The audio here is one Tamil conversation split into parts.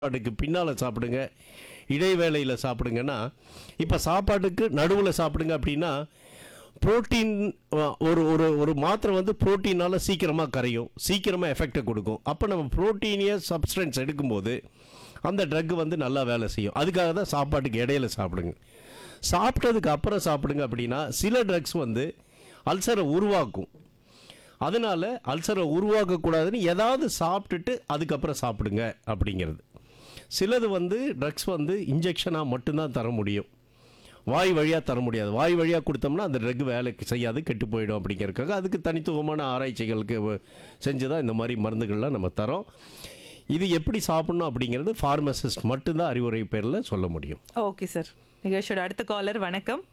சாப்பாட்டுக்கு பின்னால் சாப்பிடுங்க இடைவேளையில் சாப்பிடுங்கன்னா இப்போ சாப்பாட்டுக்கு நடுவில் சாப்பிடுங்க அப்படின்னா புரோட்டீன் ஒரு ஒரு ஒரு மாத்திரை வந்து புரோட்டீனால் சீக்கிரமாக கரையும் சீக்கிரமாக எஃபெக்டை கொடுக்கும் அப்போ நம்ம புரோட்டீனிய சப்ஸ்டன்ஸ் எடுக்கும்போது அந்த ட்ரக் வந்து நல்லா வேலை செய்யும் அதுக்காக தான் சாப்பாட்டுக்கு இடையில சாப்பிடுங்க சாப்பிட்டதுக்கு அப்புறம் சாப்பிடுங்க அப்படின்னா சில ட்ரக்ஸ் வந்து அல்சரை உருவாக்கும் அதனால அல்சரை உருவாக்கக்கூடாதுன்னு ஏதாவது சாப்பிட்டுட்டு அதுக்கப்புறம் சாப்பிடுங்க அப்படிங்கிறது சிலது வந்து ட்ரக்ஸ் வந்து இன்ஜெக்ஷனாக மட்டும்தான் தர முடியும் வாய் வழியாக தர முடியாது வாய் வழியாக கொடுத்தோம்னா அந்த ட்ரக் வேலைக்கு செய்யாது கெட்டு போயிடும் அப்படிங்கிறதுக்காக அதுக்கு தனித்துவமான ஆராய்ச்சிகளுக்கு வ- செஞ்சு தான் இந்த மாதிரி மருந்துகள்லாம் நம்ம தரோம் இது எப்படி சாப்பிடணும் அப்படிங்கிறது ஃபார்மசிஸ்ட் மட்டும்தான் அறிவுரை பேரில் சொல்ல முடியும் ஓகே சார் நிகழ்ச்சியோட அடுத்த காலர் வணக்கம்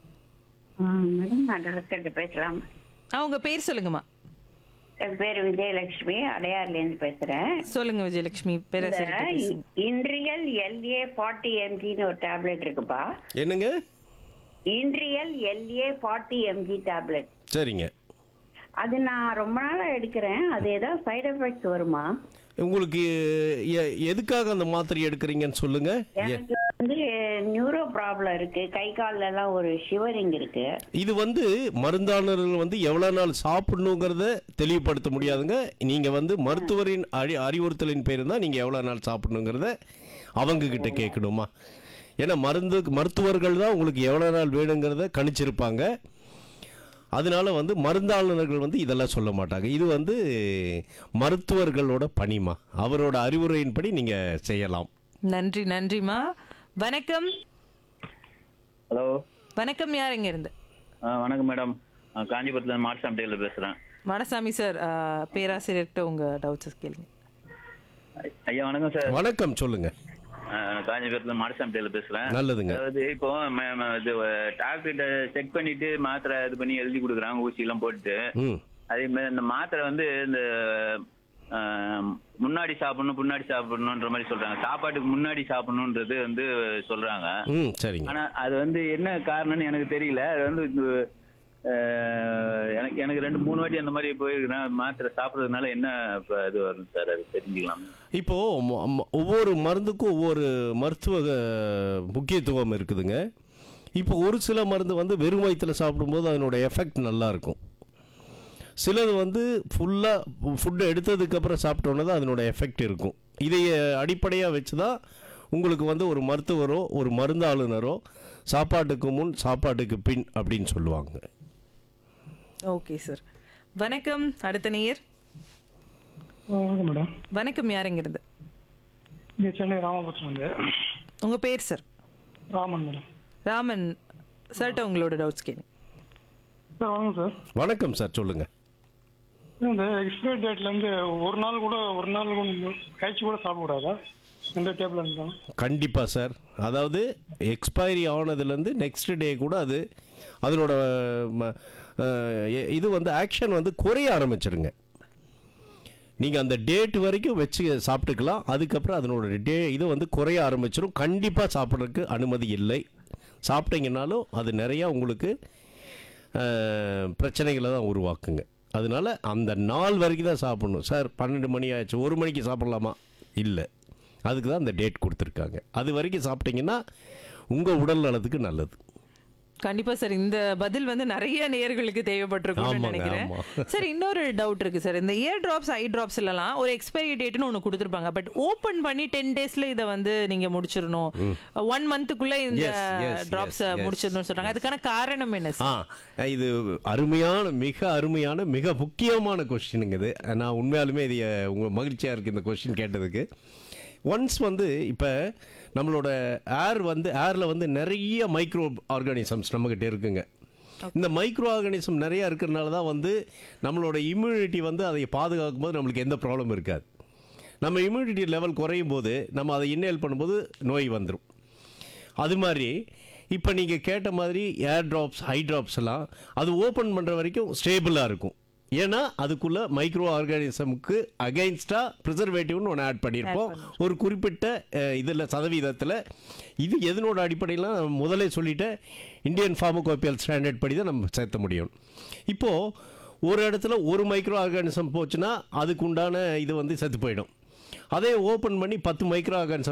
மேடம் நான் டாக்டர்கிட்ட பேசலாம் ஆ உங்க பேர் சொல்லுங்கம்மா என் பேர் விஜயலட்சுமி அடையார்லேருந்து பேசுறேன் சொல்லுங்க விஜயலட்சுமி பேராசிரியர் இந்த பேசுங்க. இன்ட்ரியல் எல்ஏ ஃபார்ட்டி எம்ஜின்னு ஒரு டேப்லெட் இருக்குப்பா என்னங்க Inderal LA forty mg tablet சரிங்க அது நான் ரொம்ப நாளா எடுக்கிறேன் அது ஏதாவது சைடு எஃபெக்ட்ஸ் வருமா உங்களுக்கு எ- எதுக்காக அந்த மாத்திரை எடுக்கிறீங்கன்னு சொல்லுங்கள் எனக்கு வந்து நியூரோ ப்ராப்ளம் இருக்கு கை கால்ல எல்லாம் ஒரு ஷிவரிங் இருக்கு இது வந்து மருந்தாளர்கள் வந்து எவ்வளோ நாள் சாப்பிடணுங்கிறத தெளிவுபடுத்த முடியாதுங்க நீங்கள் வந்து மருத்துவரின் அறி அறிவுறுத்தலின் பேர் தான் நீங்கள் எவ்வளோ நாள் சாப்பிடணுங்கிறத அவங்க கிட்ட கேட்கணுமா ஏன்னா மருந்து மருத்துவர்கள் தான் உங்களுக்கு எவ்வளோ நாள் வேணுங்கிறத கணிச்சிருப்பாங்க அதனால வந்து மருந்தாளுநர்கள் வந்து இதெல்லாம் சொல்ல மாட்டாங்க இது வந்து மருத்துவர்களோட பணிமா அவரோட அறிவுரையின்படி நீங்கள் செய்யலாம் நன்றி நன்றிம்மா வணக்கம் ஹலோ வணக்கம் யார் இங்க இருந்து ஆ வணக்கம் மேடம் நான் காஞ்சிபுரத்தில் மார்சாம் டெய்லர் பேசுகிறேன் மனசாமி சார் ஆ, பேராசிரியர்கிட்ட உங்க டவுட்ஸ் கேளுங்க ஐயா வணக்கம் சார் வணக்கம் சொல்லுங்கள் ஆ, நான் காஞ்சிபுரத்தில் மார்சாம் டெய்லர் பேசுகிறேன் நல்லதுங்க அதாவது இப்போ ம- ம- இது டாக்டர்கிட்ட செக் பண்ணிட்டு மாத்திரை இது பண்ணி எழுதி கொடுக்குறாங்க ஊசியெல்லாம் போட்டு ம் அதே மாதிரி இந்த மாத்திரை வந்து இந்த ஆ, முன்னாடி சாப்பிடணும் பின்னாடி சாப்பிடணுன்ற மாதிரி சொல்றாங்க சாப்பாட்டுக்கு முன்னாடி சாப்பிடணுன்றது வந்து சொல்றாங்க ம் சரிங்க ஆனா அது வந்து என்ன காரணம்னு எனக்கு தெரியல அது வந்து இது, அஹ், எனக்கு எனக்கு ரெண்டு மூணு வாட்டி அந்த மாதிரி போயிருக்கிறேன் மாத்திரை சாப்பிட்றதுனால என்ன இப்ப இது வரும் சார் அது தெரிஞ்சுக்கலாம் இப்போ ம- ம- ஒவ்வொரு மருந்துக்கும் ஒவ்வொரு மருத்துவ அஹ், முக்கியத்துவம் இருக்குதுங்க இப்போ ஒரு சில மருந்து வந்து வெறும் வயிற்றில் சாப்பிடும்போது அதனோட எஃபெக்ட் நல்லா இருக்கும் சிலது வந்து ஃபுல்லாக ஃபுட்டு எடுத்ததுக்கப்புறம் சாப்பிட்டோன்னே தான் அதனோட எஃபெக்ட் இருக்கும் இதை அடிப்படையாக வச்சு தான் உங்களுக்கு வந்து ஒரு மருத்துவரோ ஒரு மருந்தாளுநரோ சாப்பாட்டுக்கு முன் சாப்பாட்டுக்கு பின் அப்படின்னு சொல்லுவாங்க ஓகே சார் வணக்கம் அடுத்த நேயர் வணக்கம் மேடம் வணக்கம் யார் இங்க இருந்து இங்கே சென்னை ராமபுரத்தில் வந்து உங்க பேர் சார் ராமன் மேடம் ராமன் சார்ட்ட உங்களோட டவுட்ஸ் கேளுங்க சார் வாங்க சார் வணக்கம் சார் சொல்லுங்கள் இந்த எக்ஸ்பைரி டேட்லேருந்து ஒரு நாள் கூட ஒரு நாள் கூட கழிச்சு கூட சாப்பிடக்கூடாதா எந்த டேபிள் இருந்தாலும் கண்டிப்பாக சார் அதாவது எக்ஸ்பைரி ஆனதுலேருந்து நெக்ஸ்ட் டே கூட அது அதனோட ம, அஹ், எ- இது வந்து ஆக்ஷன் வந்து குறைய ஆரம்பிச்சிருங்க நீங்கள் அந்த டேட் வரைக்கும் வச்சு சாப்பிட்டுக்கலாம் அதுக்கப்புறம் அதனோட டே இது வந்து குறைய ஆரம்பிச்சிடும் கண்டிப்பாக சாப்பிட்றதுக்கு அனுமதி இல்லை சாப்பிட்டீங்கனாலும் அது நிறையா உங்களுக்கு அஹ், பிரச்சனைகளை தான் உருவாக்குங்க அதனால அந்த நாள் வரைக்கும் தான் சாப்பிடணும் சார் பன்னெண்டு மணி ஆயிடுச்சு ஒரு மணிக்கு சாப்பிட்லாமா இல்லை அதுக்கு தான் அந்த டேட் கொடுத்துருக்காங்க அது வரைக்கும் சாப்பிட்டீங்கன்னா உங்கள் உடல் நலத்துக்கு நல்லது கண்டிப்பா சார் இந்த பதில் வந்து நிறைய நேயர்களுக்கு தேவைப்பட்டிருக்கும்னு ஆமாங்க, நினைக்கிறேன் ஆமா. சார் இன்னொரு டவுட் இருக்கு சார் இந்த இயர் டிராப்ஸ் ஐ டிராப்ஸ் எல்லாம் ஒரு எக்ஸ்பைரி டேட்னு ஒன்று கொடுத்துருப்பாங்க பட் ஓபன் பண்ணி டென் டேஸ்ல இதை வந்து நீங்க முடிச்சிடணும் ஒன் மந்த்துக்குள்ள இந்த Yes, yes, drops yes, yes, முடிச்சிடணும்னு சொல்றாங்க அதுக்கான காரணம் என்ன ஆ சார் இது அருமையான மிக அருமையான மிக முக்கியமான கொஸ்டினுங்க இது நான் உண்மையாலுமே இது உங்கள் மகிழ்ச்சியாக இருக்குது இந்த கொஸ்டின் கேட்டதுக்கு ஒன்ஸ் வந்து இப்போ நம்மளோட ஏர் வந்து ஏரில் வந்து நிறைய மைக்ரோ ஆர்கானிசம்ஸ் நம்மக்கிட்ட இருக்குங்க இந்த மைக்ரோ ஆர்கானிசம் நிறையா இருக்கிறனால தான் வந்து நம்மளோட இம்யூனிட்டி வந்து அதை பாதுகாக்கும் போது நம்மளுக்கு எந்த ப்ராப்ளம் இருக்காது நம்ம இம்யூனிட்டி லெவல் குறையும் போது நம்ம அதை இன்னேல் பண்ணும்போது நோய் வந்துடும் அது மாதிரி இப்போ நீங்கள் கேட்ட மாதிரி ஏர் ட்ராப்ஸ் ஹை ட்ராப்ஸ் எல்லாம் அது ஓப்பன் பண்ணுற வரைக்கும் ஸ்டேபிளாக இருக்கும் ஏன்னா அதுக்குள்ளே மைக்ரோ ஆர்கானிசமுக்கு அகைன்ஸ்டாக ப்ரிசர்வேட்டிவ்னு ஒன்று ஆட் பண்ணியிருப்போம் ஒரு குறிப்பிட்ட இதில் சதவீதத்தில் இது எதனோட அடிப்படையில் நான் முதலே சொல்லிட்டேன் இந்தியன் ஃபார்மகோபியல் ஸ்டாண்டர்ட் படி தான் நம்ம சேர்த்த முடியும் இப்போது ஒரு இடத்துல ஒரு மைக்ரோ ஆர்கானிசம் போச்சுன்னா அதுக்கு உண்டான இது வந்து செத்து போயிடும் அதே ஓப்பன் பண்ணி பத்து மைக்ரோ